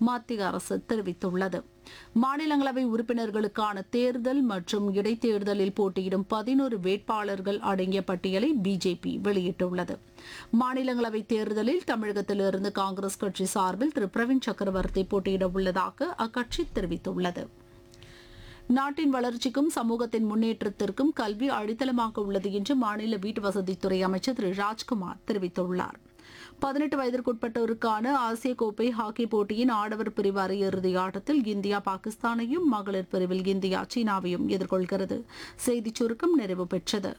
மத்திய அரசு தெரிவித்துள்ளது மாநிலங்களவை உறுப்பினர்களுக்கான தேர்தல் மற்றும் இடைத்தேர்தலில் போட்டியிடும் பதினோரு வேட்பாளர்கள் அடங்கிய பட்டியலை பிஜேபி வெளியிட்டுள்ளது மாநிலங்களவை தேர்தலில் தமிழகத்திலிருந்து காங்கிரஸ் கட்சி சார்பில் திரு பிரவீன் சக்கரவர்த்தி போட்டியிட உள்ளதாக அக்கட்சி தெரிவித்துள்ளது நாட்டின் வளர்ச்சிக்கும் சமூகத்தின் முன்னேற்றத்திற்கும் கல்வி அடித்தளமாக உள்ளது என்று மாநில வீட்டு வசதித்துறை அமைச்சர் திரு ராஜ்குமார் தெரிவித்துள்ளார் பதினெட்டு வயதிற்குட்பட்டோருக்கான ஆசிய கோப்பை ஹாக்கி போட்டியின் ஆடவர் பிரிவு அரையிறுதி ஆட்டத்தில் இந்தியா பாகிஸ்தானையும் மகளிர் பிரிவில் இந்தியா சீனாவையும் எதிர்கொள்கிறது செய்திச் சுருக்கம் நிறைவு பெற்றது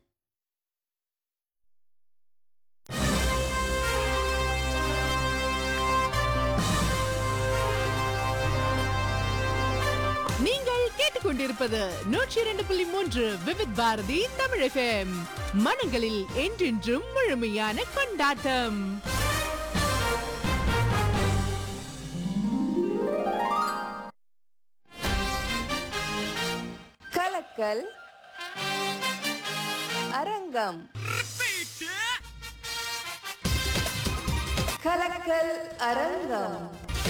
நீங்கள் கேட்டுக்கொண்டிருப்பது நூற்றி இரண்டு புள்ளி மூன்று விவித் பாரதி தமிழ் எஃப்எம் மனங்களில் என்றென்றும் முழுமையான கொண்டாட்டம் கலக்கல் அரங்கம் கலக்கல் அரங்கம்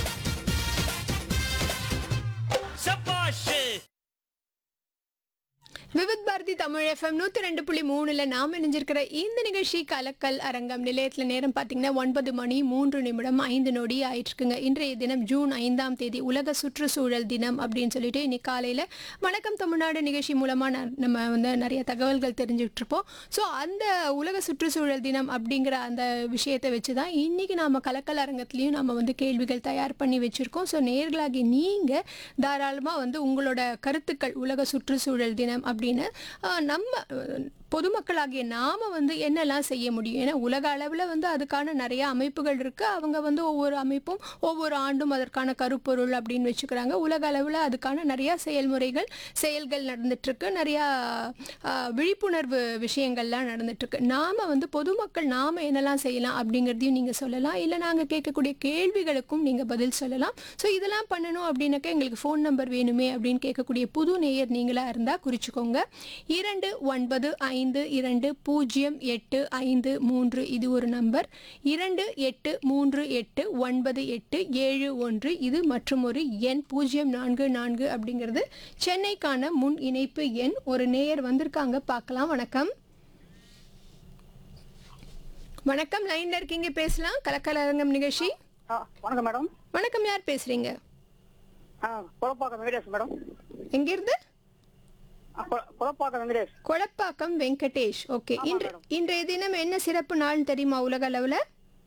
விவித் பாரதி தமிழ் எஃப்எம் நூற்றி ரெண்டு புள்ளி மூணுல நாம் இணைஞ்சிருக்கிற இந்த நிகழ்ச்சி கலக்கல் அரங்கம் நிலையத்தில் நேரம் பார்த்தீங்கன்னா ஒன்பது மணி மூன்று நிமிடம் ஐந்து நொடி ஆயிட்டு இருக்குங்க இன்றைய தினம் ஜூன் ஐந்தாம் தேதி உலக சுற்றுச்சூழல் தினம் அப்படின்னு சொல்லிட்டு இன்னைக்கு காலையில் வணக்கம் தமிழ்நாடு நிகழ்ச்சி மூலமாக நம்ம வந்து நிறைய தகவல்கள் தெரிஞ்சுட்டு இருப்போம் ஸோ அந்த உலக சுற்றுச்சூழல் தினம் அப்படிங்கிற அந்த விஷயத்தை வச்சு தான் இன்னைக்கு நாம கலக்கல் அரங்கத்துலேயும் நம்ம வந்து கேள்விகள் தயார் பண்ணி வச்சுருக்கோம் ஸோ நேர்களாகி நீங்கள் தாராளமாக வந்து உங்களோட கருத்துக்கள் உலக சுற்றுச்சூழல் தினம் அப்படின்னு ஆஹ், நம்ம அஹ், பொதுமக்களாகிய நாம வந்து என்னெல்லாம் செய்ய முடியும் ஏன்னா உலக அளவில் வந்து அதுக்கான நிறைய அமைப்புகள் இருக்கு அவங்க வந்து ஒவ்வொரு அமைப்பும் ஒவ்வொரு ஆண்டும் அதற்கான கருப்பொருள் அப்படின்னு வச்சுக்கிறாங்க உலக அளவில் அதுக்கான நிறைய செயல்முறைகள் செயல்கள் நடந்துட்டு இருக்கு நிறைய ஆஹ், விழிப்புணர்வு விஷயங்கள்லாம் நடந்துட்டு இருக்கு நாம வந்து பொதுமக்கள் நாம என்னெல்லாம் செய்யலாம் அப்படிங்கிறதையும் நீங்க சொல்லலாம் இல்லை நாங்க கேட்கக்கூடிய கேள்விகளுக்கும் நீங்க பதில் சொல்லலாம் ஸோ இதெல்லாம் பண்ணணும் அப்படின்னாக்கா எங்களுக்கு ஃபோன் நம்பர் வேணுமே அப்படின்னு கேட்கக்கூடிய புது நேயர் நீங்களா இருந்தா குறிச்சுக்கோங்க இரண்டு ஒன்பது ஐந்து இரண்டு பூஜ்ஜியம் எட்டு ஐந்து மூன்று இது ஒரு நம்பர் இரண்டு எட்டு மூன்று எட்டு ஒன்பது எட்டு ஏழு ஒன்று இது மற்றும் ஒரு எண் பூஜ்ஜியம் நான்கு நான்கு அப்படிங்கிறது சென்னைக்கான முன் இணைப்பு எண் ஒரு நேயர் வந்திருக்காங்க பார்க்கலாம் வணக்கம் வணக்கம் லைன்ல இருக்கீங்க பேசலாம் கலக்கலரங்கம் நிகழ்ச்சி ஆ, வணக்கம் மேடம் வணக்கம் யார் பேசுறீங்க ஆ, குளப்பாக்கம் வெங்கடேஷ் மேடம் எங்கிருந்து ஆ, குள- குளப்பாக்கம் வெங்கடேஷ் கொளப்பாக்கம் வெங்கடேஷ் ஓகே ஆமா, இன்று மேடம். இன்றைய தினம் என்ன சிறப்பு நாள் தெரியுமா உலக அளவுல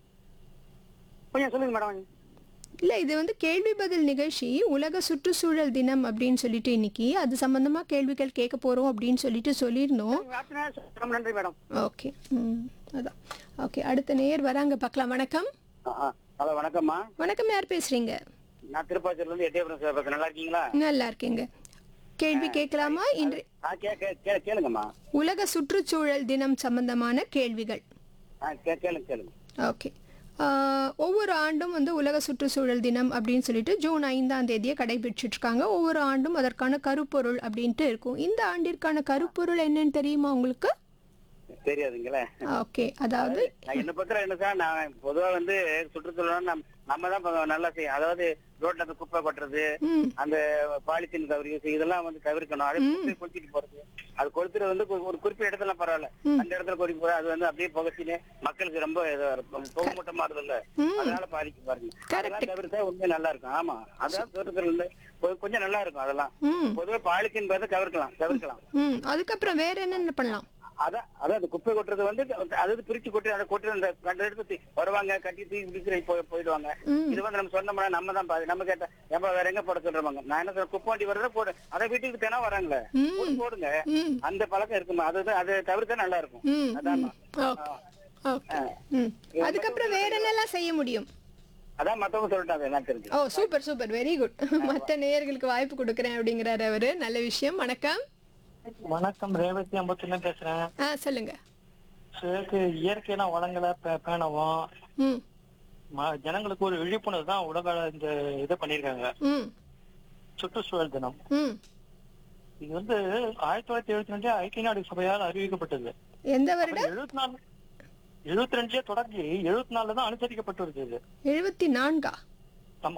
கொஞ்சம் சொல்லுங்க மேடம் இல்ல இது வந்து கேள்வி பதில் நிகழ்ச்சி உலக சுற்றுச்சூழல் தினம் அப்படின்னு சொல்லிட்டு இன்னைக்கு அது சம்பந்தமா கேள்விகள் கேட்க போறோம் அப்படின்னு சொல்லிட்டு சொல்லியிருந்தோம் அடுத்த நேரம் சொல்லுங்க. நன்றி மேடம் ஓகே ம் அதான் ஓகே அடுத்த நேர் வராங்க பார்க்கலாம் வணக்கம் ஹலோ வணக்கம்மா வணக்கம் யார் பேசுறீங்க நான் திருப்பாச்சூர்ல இருந்து எட்டயபுரம் சார் பேசுறேன் நல்லா இருக்கீங்களா நல்லா இருக்கேங்க கேள்வி கேட்கலாமா இன்று ஆ கே கே- கே- கேளுங்கம்மா உலக சுற்றுச்சூழல் தினம் சம்பந்தமான கேள்விகள் ஆ கே கேளுங்க கேளுங்க ஓகே ஆஹ், ஒவ்வொரு ஆண்டும் வந்து உலக சுற்றுச்சூழல் தினம் அப்படின்னு சொல்லிட்டு ஜூன் ஐந்தாம் தேதியை கடைபிடிச்சிட்டு இருக்காங்க ஒவ்வொரு ஆண்டும் அதற்கான கருப்பொருள் அப்படின்ட்டு இருக்கும் இந்த ஆண்டிற்கான கருப்பொருள் என்னன்னு தெரியுமா உங்களுக்கு தெரியாதுங்களே ஓகே அதாவது நான் என்ன பத்திரம் என்ன சார் நான் பொதுவா வந்து சுற்றுச்சூழல் நம்ம நம்ம தான் இப்ப நல்லா செய்யும் அதாவது ரோட்ல அந்த குப்பை கொட்டுறது ம் அந்த பாலித்தீன் கவரி இதெல்லாம் வந்து தவிர்க்கணும் அது குப்பையை கொளுத்திட்டு போறது அது கொளுத்துறது வந்து ஒரு- ஒரு குறிப்பிட்ட இடத்துல பரவாயில்ல அந்த இடத்துல கொடி போற அது வந்து அப்படியே புகைச்சின்னு மக்களுக்கு ரொம்ப இதா இருக்கும். புகைமூட்டமாடுது இல்ல ம். அதனால பாதிக்கும் பாருங்க Correct. அதெல்லாம் தவிர்த்தா உண்மை நல்லா இருக்கும் ஆமா அதான் தவிர்க்கிறது வந்து கொ- கொஞ்சம் நல்லா இருக்கும் அதெல்லாம் ம் பொதுவா பாலித்தீன் பார்த்து தவிர்க்கலாம் தவிர்க்கலாம் ம் அதுக்கப்புறம் வேற என்னென்ன பண்ணலாம் அதான் அதான் அந்த குப்பை கொட்டுறது வந்து அதாவது பிரிச்சு கொட்டி அதை கொட்டி அந்த கண்ட எடுத்து தூக்கி வருவாங்க கட்டி தூக்கி பிடிக்கிற போய் போயிடுவாங்க ம். இது வந்து நம்ம சொன்னோம்னா நம்ம தான் பாதி நம்ம கேட்டா ஏன்பா வேற எங்க போட சொல்றாங்க நான் என்ன சொல்றேன், குப்பை வண்டி வர்றத போடு அதை வீட்டுக்கு தினம் வராங்களே ம். போட்டு போடுங்க ம் அந்த பழக்கம் இருக்குமா அதுதான் அதை தவிர்த்தா நல்லா இருக்கும் ம் அதான் ஓகே ஓகே ம் அதுக்கப்புறம் வேற என்னெல்லாம் செய்ய முடியும் அதான் மத்தவங்க சொல்லிட்டாங்க என்ன தெரிஞ்சு ஓ சூப்பர் சூப்பர் வெரி குட் மற்ற நேயர்களுக்கு வாய்ப்பு கொடுக்குறேன் அப்படிங்கிறாரு அவரு நல்ல விஷயம் வணக்கம் வணக்கம் ரேவதி அம்பத்தூர்ல பேசுறேன் ஆ சொல்லுங்க சிலருக்கு இயற்கையெல்லாம் வளங்களை பே- பேணவும் ம் ம- ஜனங்களுக்கு ஒரு விழிப்புணர்வு தான் உலக இந்த இதை பண்ணிருக்காங்க ம் சுற்றுச்சூழல் தினம் ம் இது வந்து ஆயிரத்தி தொள்ளாயிரத்தி எழுபத்தி ரெண்டு ஐக்கிய நாடு சபையால் அறிவிக்கப்பட்டது எந்த வருடம் எழுபத்தி நாலு எழுபத்தி ரெண்டுலயே தொடங்கி எழுபத்தி நாலுல தான் அனுசரிக்கப்பட்டு வருது இது எழுபத்தி நான்கா